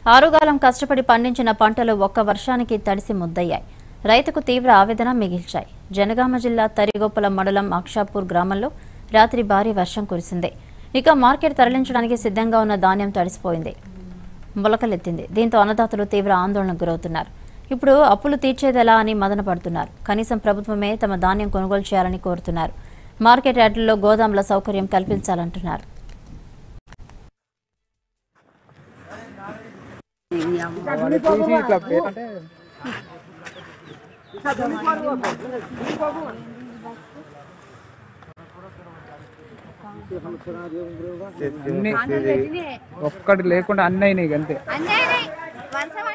ఆరుగాలం కష్టపడి పండించిన పంటలు ఒక్క వర్షానికి తడిసి ముద్దయ్యాయి రైతుకు తీవ్ర ఆవేదన మిగిల్చాయి జనగామ జిల్లా తరిగొప్పల మండలం అక్షాపూర్ గ్రామంలో రాత్రి భారీ వర్షం కురిసింది ఇక మార్కెట్ తరలించడానికి సిద్ధంగా ఉన్న ధాన్యం తడిసిపోయింది మొలకలెత్తింది దీంతో అన్నదాతలు తీవ్ర ఆందోళనకు గురవుతున్నారు ఇప్పుడు అప్పులు తీర్చేదెలా అని మదన పడుతున్నారు కనీసం ప్రభుత్వమే తమ ధాన్యం కొనుగోలు చేయాలని కోరుతున్నారు మార్కెట్ యార్డుల్లో గోదాముల సౌకర్యం కల్పించాలంటున్నారు తీసి ఇట్లా అంటే అన్ని ఒక్కటి లేకుండా అన్ని అయినాయి అంతే అన్నీ వర్షం